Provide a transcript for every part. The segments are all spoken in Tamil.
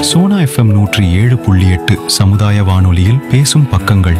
சோனா எஃப்எம் நூற்றி ஏழு புள்ளி எட்டு சமுதாய வானொலியில் பேசும் பக்கங்கள்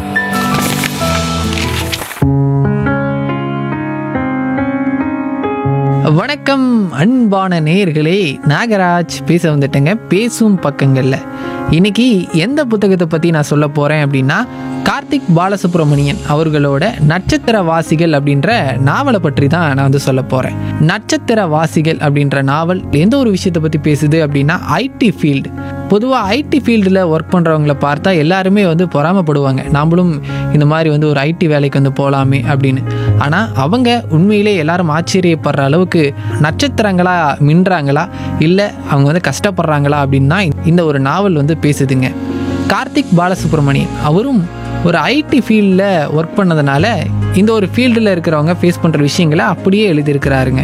வணக்கம் அன்பான நேயர்களே நாகராஜ் பேச வந்துட்டேங்க பேசும் பக்கங்களில் இன்னைக்கு எந்த புத்தகத்தை பற்றி நான் சொல்ல போகிறேன் அப்படின்னா கார்த்திக் பாலசுப்ரமணியன் அவர்களோட நட்சத்திர வாசிகள் அப்படின்ற நாவலை பற்றி தான் நான் வந்து சொல்ல போகிறேன் நட்சத்திர வாசிகள் அப்படின்ற நாவல் எந்த ஒரு விஷயத்தை பற்றி பேசுது அப்படின்னா ஐடி ஃபீல்டு பொதுவாக ஐடி ஃபீல்டில் ஒர்க் பண்ணுறவங்கள பார்த்தா எல்லாருமே வந்து பொறாமைப்படுவாங்க நாமளும் இந்த மாதிரி வந்து ஒரு ஐடி வேலைக்கு வந்து போகலாமே அப்படின்னு ஆனால் அவங்க உண்மையிலே எல்லாரும் ஆச்சரியப்படுற அளவுக்கு நட்சத்திரங்களா மின்றாங்களா இல்லை அவங்க வந்து கஷ்டப்படுறாங்களா அப்படின்னு தான் இந்த ஒரு நாவல் வந்து பேசுதுங்க கார்த்திக் பாலசுப்ரமணியன் அவரும் ஒரு ஐடி ஃபீல்டில் ஒர்க் பண்ணதுனால இந்த ஒரு ஃபீல்டில் இருக்கிறவங்க ஃபேஸ் பண்ணுற விஷயங்களை அப்படியே எழுதியிருக்கிறாருங்க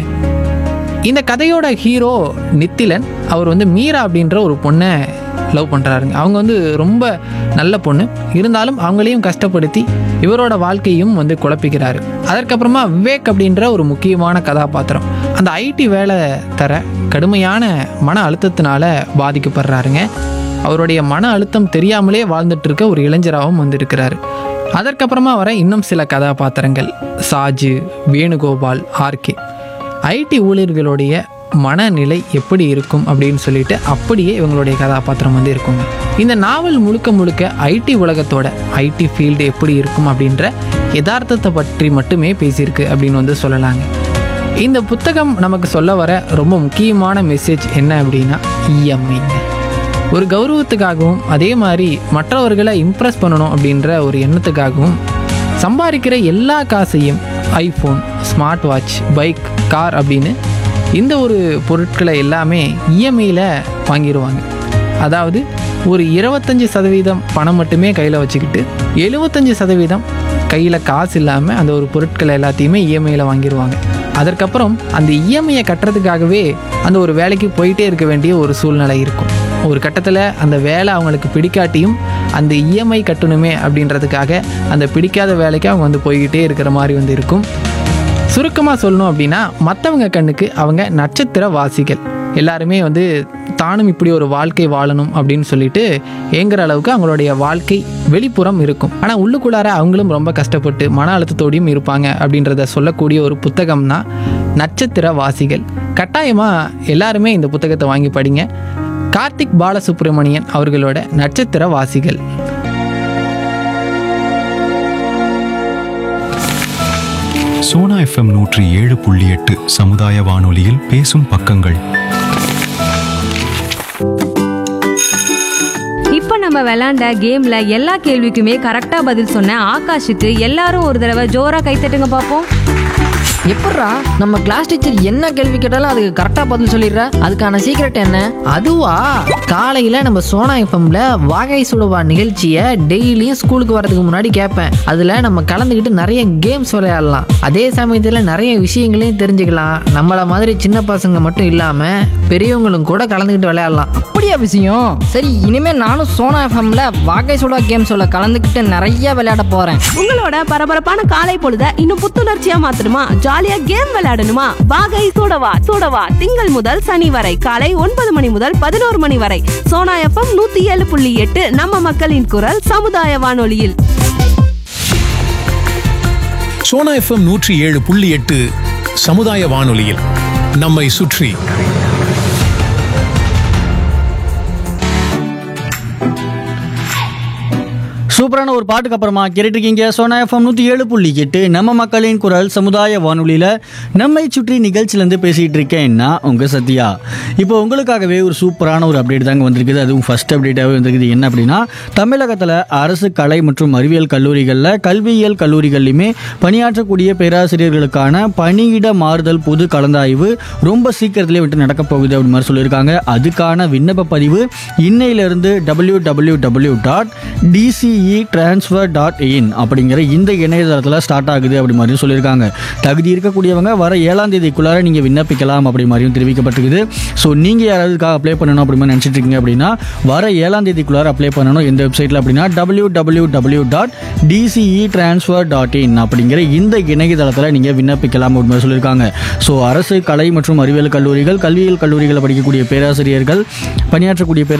இந்த கதையோட ஹீரோ நித்திலன் அவர் வந்து மீரா அப்படின்ற ஒரு பொண்ணை லவ் பண்ணுறாருங்க அவங்க வந்து ரொம்ப நல்ல பொண்ணு இருந்தாலும் அவங்களையும் கஷ்டப்படுத்தி இவரோட வாழ்க்கையும் வந்து குழப்பிக்கிறாரு அதற்கப்புறமா விவேக் அப்படின்ற ஒரு முக்கியமான கதாபாத்திரம் அந்த ஐடி வேலை தர கடுமையான மன அழுத்தத்தினால பாதிக்கப்படுறாருங்க அவருடைய மன அழுத்தம் தெரியாமலே வாழ்ந்துட்டு இருக்க ஒரு இளைஞராகவும் வந்திருக்கிறாரு அதற்கப்புறமா வர இன்னும் சில கதாபாத்திரங்கள் சாஜு வேணுகோபால் ஆர்கே ஐடி ஊழியர்களுடைய மனநிலை எப்படி இருக்கும் அப்படின்னு சொல்லிட்டு அப்படியே இவங்களுடைய கதாபாத்திரம் வந்து இருக்குங்க இந்த நாவல் முழுக்க முழுக்க ஐடி உலகத்தோட ஐடி ஃபீல்டு எப்படி இருக்கும் அப்படின்ற யதார்த்தத்தை பற்றி மட்டுமே பேசியிருக்கு அப்படின்னு வந்து சொல்லலாங்க இந்த புத்தகம் நமக்கு சொல்ல வர ரொம்ப முக்கியமான மெசேஜ் என்ன அப்படின்னா இஎம்ஐங்க ஒரு கௌரவத்துக்காகவும் அதே மாதிரி மற்றவர்களை இம்ப்ரெஸ் பண்ணணும் அப்படின்ற ஒரு எண்ணத்துக்காகவும் சம்பாதிக்கிற எல்லா காசையும் iPhone smart watch bike car அப்படின்னு இந்த ஒரு பொருட்களை எல்லாமே இஎம்ஐயில் வாங்கிடுவாங்க அதாவது ஒரு இருபத்தஞ்சி சதவீதம் பணம் மட்டுமே கையில் வச்சுக்கிட்டு எழுபத்தஞ்சி சதவீதம் கையில் காசு இல்லாமல் அந்த ஒரு பொருட்களை எல்லாத்தையுமே இஎம்ஐயில் வாங்கிடுவாங்க அதற்கப்புறம் அந்த இஎம்ஐயை கட்டுறதுக்காகவே அந்த ஒரு வேலைக்கு போயிட்டே இருக்க வேண்டிய ஒரு சூழ்நிலை இருக்கும் ஒரு கட்டத்தில் அந்த வேலை அவங்களுக்கு பிடிக்காட்டியும் அந்த இஎம்ஐ கட்டணுமே அப்படின்றதுக்காக அந்த பிடிக்காத வேலைக்கு அவங்க வந்து போய்கிட்டே இருக்கிற மாதிரி வந்து இருக்கும் சுருக்கமாக சொல்லணும் அப்படின்னா மற்றவங்க கண்ணுக்கு அவங்க நட்சத்திர வாசிகள் எல்லாருமே வந்து தானும் இப்படி ஒரு வாழ்க்கை வாழணும் அப்படின்னு சொல்லிட்டு ஏங்குற அளவுக்கு அவங்களுடைய வாழ்க்கை வெளிப்புறம் இருக்கும் ஆனால் உள்ளுக்குள்ளார அவங்களும் ரொம்ப கஷ்டப்பட்டு மன அழுத்தத்தோடையும் இருப்பாங்க அப்படின்றத சொல்லக்கூடிய ஒரு புத்தகம் தான் நட்சத்திர வாசிகள் கட்டாயமாக எல்லாருமே இந்த புத்தகத்தை வாங்கி படிங்க கார்த்திக் பாலசுப்ரமணியன் அவர்களோட நட்சத்திர வாசிகள் சோனா எஃப்எம் நூற்றி ஏழு புள்ளி எட்டு சமுதாய வானொலியில் பேசும் பக்கங்கள் இப்போ நம்ம விளையாண்ட கேம்ல எல்லா கேள்விக்குமே கரெக்டா பதில் சொன்ன ஆகாஷுக்கு எல்லாரும் ஒரு தடவை ஜோரா கைத்தட்டுங்க பார்ப்போம் எப்பட்றா நம்ம கிளாஸ் டீச்சர் என்ன கேள்வி கேட்டாலும் அதுக்கு கரெக்டாக பதில் சொல்லிடுற அதுக்கான சீக்ரெட் என்ன அதுவா காலையில் நம்ம சோனா எஃப்எம்ல வாகை சுடுவா நிகழ்ச்சியை டெய்லியும் ஸ்கூலுக்கு வரதுக்கு முன்னாடி கேட்பேன் அதில் நம்ம கலந்துக்கிட்டு நிறைய கேம்ஸ் விளையாடலாம் அதே சமயத்தில் நிறைய விஷயங்களையும் தெரிஞ்சுக்கலாம் நம்மளை மாதிரி சின்ன பசங்க மட்டும் இல்லாமல் பெரியவங்களும் கூட கலந்துக்கிட்டு விளையாடலாம் அப்படியா விஷயம் சரி இனிமே நானும் சோனா எஃப்எம்ல வாகை சுடா கேம் சொல்ல கலந்துக்கிட்டு நிறைய விளையாட போறேன் உங்களோட பரபரப்பான காலை பொழுத இன்னும் புத்துணர்ச்சியா மாத்தணுமா ஜாலியா கேம் விளையாடணுமா வாகை சூடவா சூடவா திங்கள் முதல் சனி வரை காலை ஒன்பது மணி முதல் பதினோரு மணி வரை சோனா எஃப்எம் நூத்தி ஏழு புள்ளி எட்டு நம்ம மக்களின் குரல் சமுதாய வானொலியில் சோனா எஃப்எம் நூற்றி ஏழு புள்ளி எட்டு சமுதாய வானொலியில் நம்மை சுற்றி சூப்பரான ஒரு பாட்டுக்கு அப்புறமா கேட்டுருக்கீங்க சோனா எஃப்எம் நூற்றி ஏழு புள்ளி எட்டு நம்ம மக்களின் குரல் சமுதாய வானொலியில் நம்மை சுற்றி நிகழ்ச்சியிலேருந்து பேசிகிட்டு இருக்கேன் நான் உங்கள் சத்யா இப்போ உங்களுக்காகவே ஒரு சூப்பரான ஒரு அப்டேட் தாங்க வந்திருக்குது அதுவும் ஃபர்ஸ்ட் அப்டேட்டாகவே வந்திருக்குது என்ன அப்படின்னா தமிழகத்தில் அரசு கலை மற்றும் அறிவியல் கல்லூரிகளில் கல்வியியல் கல்லூரிகள்லையுமே பணியாற்றக்கூடிய பேராசிரியர்களுக்கான பணியிட மாறுதல் பொது கலந்தாய்வு ரொம்ப சீக்கிரத்திலே வந்துட்டு நடக்க போகுது அப்படி மாதிரி சொல்லியிருக்காங்க அதுக்கான விண்ணப்ப பதிவு இன்னையிலிருந்து W W W dot TCE transfer dot in அப்படிங்கிற இந்த இணையதளத்தில் ஸ்டார்ட் ஆகுது அப்படி மாதிரியும் சொல்லியிருக்காங்க தகுதி இருக்கக்கூடியவங்க வர ஏழாம் தேதிக்குள்ளார நீங்கள் விண்ணப்பிக்கலாம் அப்படி மாதிரியும் தெரிவிக்கப்பட்டிருக்குது ஸோ நீங்கள் யாராவதுக்காக அப்ளை பண்ணணும் அப்படி மாதிரி நினச்சிட்டு இருக்கீங்க அப்படின்னா வர ஏழாம் தேதிக்குள்ளார அப்ளை பண்ணணும் எந்த வெப்சைட்டில் அப்படின்னா W W W dot TCE transfer dot in அப்படிங்கிற இந்த இணையதளத்தில் நீங்கள் விண்ணப்பிக்கலாம் அப்படி மாதிரி சொல்லியிருக்காங்க ஸோ அரசு கலை மற்றும் அறிவியல் கல்லூரிகள் கல்வியியல் கல்லூரிகளில் படிக்கக்கூடிய பேராசிரியர்கள் பணியாற்றக்கூடிய பேர்